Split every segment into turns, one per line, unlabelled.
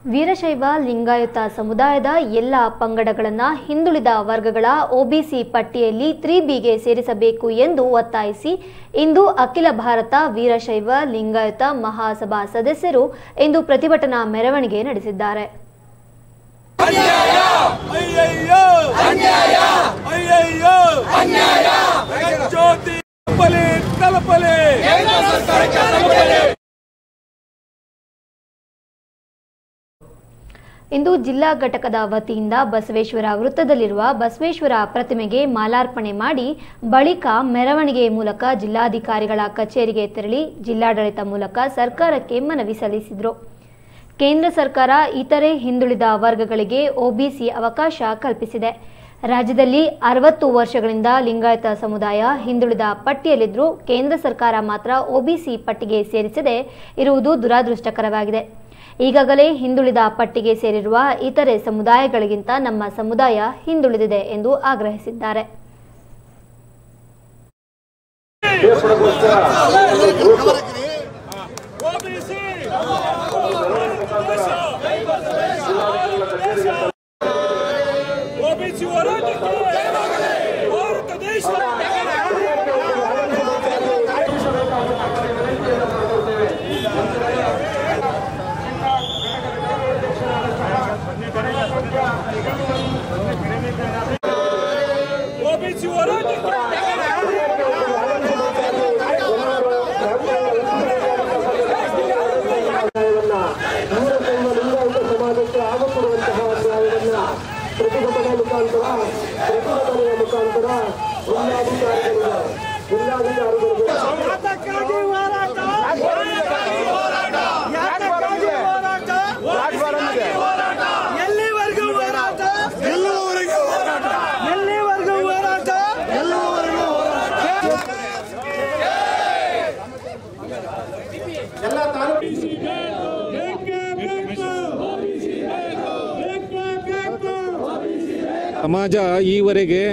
ವೀರಶೈವ ಲಿಂಗಾಯತ ಸಮುದಾಯದ ಎಲ್ಲ ಪಂಗಡಗಳನ್ನು ಹಿಂದುಳಿದ ವರ್ಗಗಳ ಒಬಿಸಿ ಪಟ್ಟಿಯಲ್ಲಿ ತ್ರೀ ಬಿಗೆ ಸೇರಿಸಬೇಕು ಎಂದು ಒತ್ತಾಯಿಸಿ ಇಂದು ಅಖಿಲ ಭಾರತ ವೀರಶೈವ ಲಿಂಗಾಯತ ಮಹಾಸಭಾ ಸದಸ್ಯರು ಇಂದು ಪ್ರತಿಭಟನಾ ಮೆರವಣಿಗೆ ನಡೆಸಿದ್ದಾರೆ
ಅಯ್ಯಯ್ಯೋ ಅನ್ಯಾಯ ಅಯ್ಯಯ್ಯೋ ಅನ್ಯಾಯ ಜ್ಯೋತಿ ತಲುಪಲಿ ತಲುಪಲಿ
ಇಂದು ಜಿಲ್ಲಾ ಘಟಕದ ವತಿಯಿಂದ ಬಸವೇಶ್ವರ ವೃತ್ತದಲ್ಲಿರುವ ಬಸವೇಶ್ವರ ಪ್ರತಿಮೆಗೆ ಮಾಲಾರ್ಪಣೆ ಮಾಡಿ ಬಳಿಕ ಮೆರವಣಿಗೆ ಮೂಲಕ ಜಿಲ್ಲಾಧಿಕಾರಿಗಳ ಕಚೇರಿಗೆ ತೆರಳಿ ಜಿಲ್ಲಾಡಳಿತ ಮೂಲಕ ಸರ್ಕಾರಕ್ಕೆ ಮನವಿ ಸಲ್ಲಿಸಿದರು ಕೇಂದ್ರ ಸರ್ಕಾರ ಇತರೆ ಹಿಂದುಳಿದ ವರ್ಗಗಳಿಗೆ ಒಬಿಸಿ ಅವಕಾಶ ಕಲ್ಪಿಸಿದೆ ರಾಜ್ಯದಲ್ಲಿ ಅರವತ್ತು ವರ್ಷಗಳಿಂದ ಲಿಂಗಾಯತ ಸಮುದಾಯ ಹಿಂದುಳಿದ ಪಟ್ಟಿಯಲ್ಲಿದ್ದರೂ ಕೇಂದ್ರ ಸರ್ಕಾರ ಮಾತ್ರ ಒಬಿಸಿ ಪಟ್ಟಿಗೆ ಸೇರಿಸದೆ ಇರುವುದು ದುರಾದೃಷ್ಟಕರವಾಗಿದೆ ಈಗಾಗಲೇ ಹಿಂದುಳಿದ ಪಟ್ಟಿಗೆ ಸೇರಿರುವ ಇತರೆ ಸಮುದಾಯಗಳಿಗಿಂತ ನಮ್ಮ ಸಮುದಾಯ ಹಿಂದುಳಿದಿದೆ ಎಂದು ಆಗ್ರಹಿಸಿದ್ದಾರೆ
ಓಬಿಸಿ ಓಬಿಸಿ ಹೋರಾಟಕ್ಕೆ ಭಾರತ ದೇಶ ಓಬಿಸಿ ಹೋರಾಟಕ್ಕೆ
ವೀರಶೈವ ಲಿಂಗಾಯತ ಸಮಾಜಕ್ಕೆ ಆಗುತ್ತಿರುವಂತಹ ಅನ್ಯಾಯವನ್ನ ಪ್ರತಿಭಟನೆ ಮುಖಾಂತರ ಪ್ರತಿಭಟನೆಯ ಮುಖಾಂತರ ಜಿಲ್ಲಾಧಿಕಾರಿಗಳಿಗೆ ಜಿಲ್ಲಾಧಿಕಾರಿಗಳಿಗೆ
ಯಾತಕ್ಕಾಗಿ ಹೋರಾಟ ಯಾತಕ್ಕಾಗಿ ಹೋರಾಟ ಎಲ್ಲಿವರೆಗೂ ಹೋರಾಟ ಎಲ್ಲವರೆಗೂ ಹೋರಾಟ ಎಲ್ಲಿವರೆಗೂ ಹೋರಾಟ ಎಲ್ಲವರೆಗೂ
ಸಮಾಜ ಈವರೆಗೆ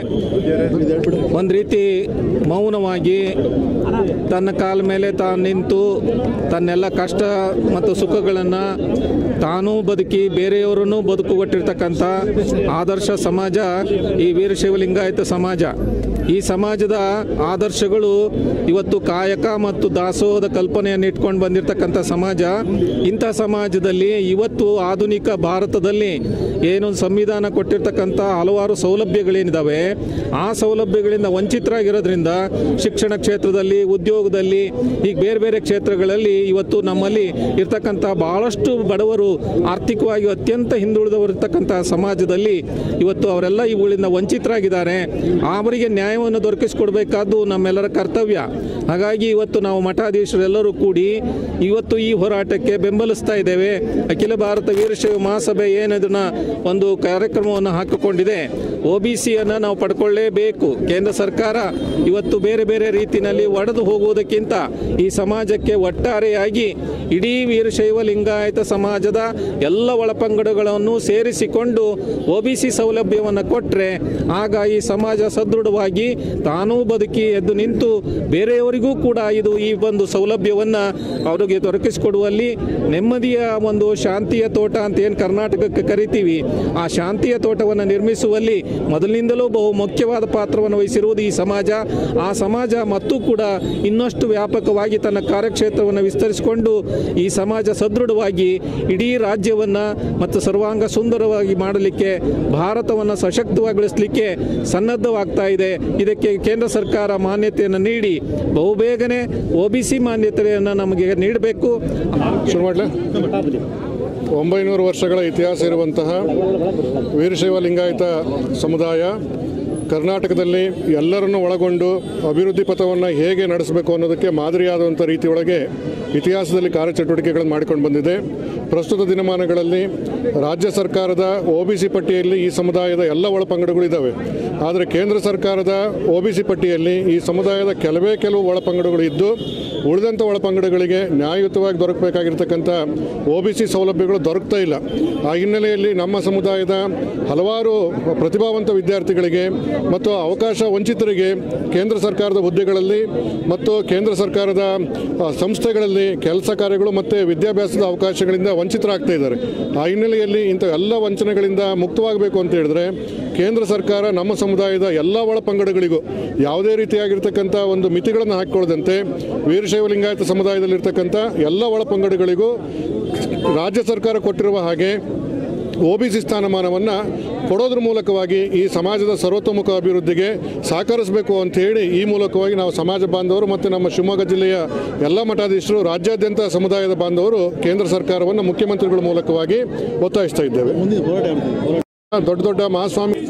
ಒಂದು ರೀತಿ ಮೌನವಾಗಿ ತನ್ನ ಕಾಲ ಮೇಲೆ ತಾನು ನಿಂತು ತನ್ನೆಲ್ಲ ಕಷ್ಟ ಮತ್ತು ಸುಖಗಳನ್ನು ತಾನೂ ಬದುಕಿ ಬೇರೆಯವರನ್ನು ಬದುಕುಗೊಟ್ಟಿರ್ತಕ್ಕಂಥ ಆದರ್ಶ ಸಮಾಜ ಈ ವೀರಶೈವ ಲಿಂಗಾಯತ ಸಮಾಜ ಈ ಸಮಾಜದ ಆದರ್ಶಗಳು ಇವತ್ತು ಕಾಯಕ ಮತ್ತು ದಾಸೋಹದ ಕಲ್ಪನೆಯನ್ನು ಇಟ್ಕೊಂಡು ಬಂದಿರತಕ್ಕಂಥ ಸಮಾಜ ಇಂಥ ಸಮಾಜದಲ್ಲಿ ಇವತ್ತು ಆಧುನಿಕ ಭಾರತದಲ್ಲಿ ಏನು ಸಂವಿಧಾನ ಕೊಟ್ಟಿರ್ತಕ್ಕಂಥ ಹಲವಾರು ಸೌಲಭ್ಯಗಳೇನಿದ್ದಾವೆ ಆ ಸೌಲಭ್ಯಗಳಿಂದ ವಂಚಿತರಾಗಿರೋದ್ರಿಂದ ಶಿಕ್ಷಣ ಕ್ಷೇತ್ರದಲ್ಲಿ ಉದ್ಯೋಗದಲ್ಲಿ ಈಗ ಬೇರೆ ಬೇರೆ ಕ್ಷೇತ್ರಗಳಲ್ಲಿ ಇವತ್ತು ನಮ್ಮಲ್ಲಿ ಇರ್ತಕ್ಕಂಥ ಬಹಳಷ್ಟು ಬಡವರು ಆರ್ಥಿಕವಾಗಿ ಅತ್ಯಂತ ಹಿಂದುಳಿದವರಿರ್ತಕ್ಕಂಥ ಸಮಾಜದಲ್ಲಿ ಇವತ್ತು ಅವರೆಲ್ಲ ಇವುಗಳಿಂದ ವಂಚಿತರಾಗಿದ್ದಾರೆ ಅವರಿಗೆ ನ್ಯಾಯವನ್ನು ದೊರಕಿಸಿಕೊಡ್ಬೇಕಾದ್ದು ನಮ್ಮೆಲ್ಲರ ಕರ್ತವ್ಯ ಹಾಗಾಗಿ ಇವತ್ತು ನಾವು ಮಠಾಧೀಶರೆಲ್ಲರೂ ಕೂಡಿ ಇವತ್ತು ಈ ಹೋರಾಟಕ್ಕೆ ಬೆಂಬಲಿಸ್ತಾ ಇದ್ದೇವೆ ಅಖಿಲ ಭಾರತ ವೀರಶೈವ ಮಹಾಸಭೆ ಏನದನ್ನ ಒಂದು ಕಾರ್ಯಕ್ರಮವನ್ನು ಹಾಕಿಕೊಂಡಿದೆ ಒ ಬಿ ಸಿಯನ್ನು ನಾವು ಪಡ್ಕೊಳ್ಳೇಬೇಕು ಕೇಂದ್ರ ಸರ್ಕಾರ ಇವತ್ತು ಬೇರೆ ಬೇರೆ ರೀತಿಯಲ್ಲಿ ಒಡೆದು ಹೋಗುವುದಕ್ಕಿಂತ ಈ ಸಮಾಜಕ್ಕೆ ಒಟ್ಟಾರೆಯಾಗಿ ಇಡೀ ವೀರಶೈವ ಲಿಂಗಾಯತ ಸಮಾಜದ ಎಲ್ಲ ಒಳಪಂಗಡಗಳನ್ನು ಸೇರಿಸಿಕೊಂಡು ಒ ಬಿ ಸಿ ಸೌಲಭ್ಯವನ್ನು ಕೊಟ್ಟರೆ ಆಗ ಈ ಸಮಾಜ ಸದೃಢವಾಗಿ ತಾನೂ ಬದುಕಿ ಎದ್ದು ನಿಂತು ಬೇರೆಯವರಿಗೂ ಕೂಡ ಇದು ಈ ಒಂದು ಸೌಲಭ್ಯವನ್ನು ಅವರಿಗೆ ದೊರಕಿಸಿಕೊಡುವಲ್ಲಿ ನೆಮ್ಮದಿಯ ಒಂದು ಶಾಂತಿಯ ತೋಟ ಅಂತ ಏನು ಕರ್ನಾಟಕಕ್ಕೆ ಕರಿತೀವಿ ಆ ಶಾಂತಿಯ ತೋಟವನ್ನು ನಿರ್ಮಿಸುವಲ್ಲಿ ಮೊದಲಿನಿಂದಲೂ ಬಹು ಮುಖ್ಯವಾದ ಪಾತ್ರವನ್ನು ವಹಿಸಿರುವುದು ಈ ಸಮಾಜ ಆ ಸಮಾಜ ಮತ್ತು ಕೂಡ ಇನ್ನಷ್ಟು ವ್ಯಾಪಕವಾಗಿ ತನ್ನ ಕಾರ್ಯಕ್ಷೇತ್ರವನ್ನು ವಿಸ್ತರಿಸಿಕೊಂಡು ಈ ಸಮಾಜ ಸದೃಢವಾಗಿ ಇಡೀ ರಾಜ್ಯವನ್ನು ಮತ್ತು ಸರ್ವಾಂಗ ಸುಂದರವಾಗಿ ಮಾಡಲಿಕ್ಕೆ ಭಾರತವನ್ನು ಸಶಕ್ತವಾಗಿಸಲಿಕ್ಕೆ ಸನ್ನದ್ಧವಾಗ್ತಾ ಇದೆ ಇದಕ್ಕೆ ಕೇಂದ್ರ ಸರ್ಕಾರ ಮಾನ್ಯತೆಯನ್ನು ನೀಡಿ ಬಹುಬೇಗನೆ ಒ ಬಿ ಸಿ ಮಾನ್ಯತೆಯನ್ನು ನಮಗೆ ನೀಡಬೇಕು
ಶುರು ಮಾಡಲ ಒಂಬೈನೂರು ವರ್ಷಗಳ ಇತಿಹಾಸ ಇರುವಂತಹ ವೀರಶೈವ ಲಿಂಗಾಯತ ಸಮುದಾಯ ಕರ್ನಾಟಕದಲ್ಲಿ ಎಲ್ಲರನ್ನು ಒಳಗೊಂಡು ಅಭಿವೃದ್ಧಿ ಪಥವನ್ನು ಹೇಗೆ ನಡೆಸಬೇಕು ಅನ್ನೋದಕ್ಕೆ ಮಾದರಿಯಾದಂಥ ರೀತಿಯೊಳಗೆ ಇತಿಹಾಸದಲ್ಲಿ ಕಾರ್ಯಚಟುವಟಿಕೆಗಳನ್ನು ಮಾಡಿಕೊಂಡು ಬಂದಿದೆ ಪ್ರಸ್ತುತ ದಿನಮಾನಗಳಲ್ಲಿ ರಾಜ್ಯ ಸರ್ಕಾರದ ಒ ಬಿ ಸಿ ಪಟ್ಟಿಯಲ್ಲಿ ಈ ಸಮುದಾಯದ ಎಲ್ಲ ಒಳಪಂಗಡಗಳು ಇದ್ದಾವೆ ಆದರೆ ಕೇಂದ್ರ ಸರ್ಕಾರದ ಒ ಬಿ ಸಿ ಪಟ್ಟಿಯಲ್ಲಿ ಈ ಸಮುದಾಯದ ಕೆಲವೇ ಕೆಲವು ಒಳಪಂಗಡಗಳು ಇದ್ದು ಉಳಿದಂಥ ಒಳಪಂಗಡಗಳಿಗೆ ನ್ಯಾಯಯುತವಾಗಿ ದೊರಕಬೇಕಾಗಿರ್ತಕ್ಕಂಥ ಒ ಬಿ ಸಿ ಸೌಲಭ್ಯಗಳು ದೊರಕ್ತಾ ಇಲ್ಲ ಆ ಹಿನ್ನೆಲೆಯಲ್ಲಿ ನಮ್ಮ ಸಮುದಾಯದ ಹಲವಾರು ಪ್ರತಿಭಾವಂತ ವಿದ್ಯಾರ್ಥಿಗಳಿಗೆ ಮತ್ತು ಅವಕಾಶ ವಂಚಿತರಿಗೆ ಕೇಂದ್ರ ಸರ್ಕಾರದ ಹುದ್ದೆಗಳಲ್ಲಿ ಮತ್ತು ಕೇಂದ್ರ ಸರ್ಕಾರದ ಆ, ಸಂಸ್ಥೆಗಳಲ್ಲಿ ಕೆಲಸ ಕಾರ್ಯಗಳು ಮತ್ತು ವಿದ್ಯಾಭ್ಯಾಸದ ಅವಕಾಶಗಳಿಂದ ವಂಚಿತರಾಗ್ತಾ ಇದ್ದಾರೆ ಆ ಹಿನ್ನೆಲೆಯಲ್ಲಿ ಇಂಥ ಎಲ್ಲ ವಂಚನೆಗಳಿಂದ ಮುಕ್ತವಾಗಬೇಕು ಅಂತ ಹೇಳಿದ್ರೆ ಕೇಂದ್ರ ಸರ್ಕಾರ ನಮ್ಮ ಸಮುದಾಯದ ಎಲ್ಲ ಒಳಪಂಗಡಗಳಿಗೂ ಯಾವುದೇ ರೀತಿಯಾಗಿರ್ತಕ್ಕಂಥ ಒಂದು ಮಿತಿಗಳನ್ನು ಹಾಕಿಕೊಳ್ಳದಂತೆ ವೀರಶೈವ ಲಿಂಗಾಯತ ಸಮುದಾಯದಲ್ಲಿರ್ತಕ್ಕಂಥ ಎಲ್ಲ ಒಳಪಂಗಡಗಳಿಗೂ ರಾಜ್ಯ ಸರ್ಕಾರ ಕೊಟ್ಟಿರುವ ಹಾಗೆ ಒ ಬಿ ಸಿ ಸ್ಥಾನಮಾನವನ್ನು ಕೊಡೋದ್ರ ಮೂಲಕವಾಗಿ ಈ ಸಮಾಜದ ಸರ್ವತೋಮುಖ ಅಭಿವೃದ್ಧಿಗೆ ಸಹಕರಿಸಬೇಕು ಅಂತ ಹೇಳಿ ಈ ಮೂಲಕವಾಗಿ ನಾವು ಸಮಾಜ ಬಾಂಧವರು ಮತ್ತು ನಮ್ಮ ಶಿವಮೊಗ್ಗ ಜಿಲ್ಲೆಯ ಎಲ್ಲ ಮಠಾಧೀಶರು ರಾಜ್ಯಾದ್ಯಂತ ಸಮುದಾಯದ ಬಾಂಧವರು ಕೇಂದ್ರ ಸರ್ಕಾರವನ್ನು ಮುಖ್ಯಮಂತ್ರಿಗಳ ಮೂಲಕವಾಗಿ ಒತ್ತಾಯಿಸ್ತಾ ಇದ್ದೇವೆ ದೊಡ್ಡ ದೊಡ್ಡ ಮಹಾಸ್ವಾಮಿ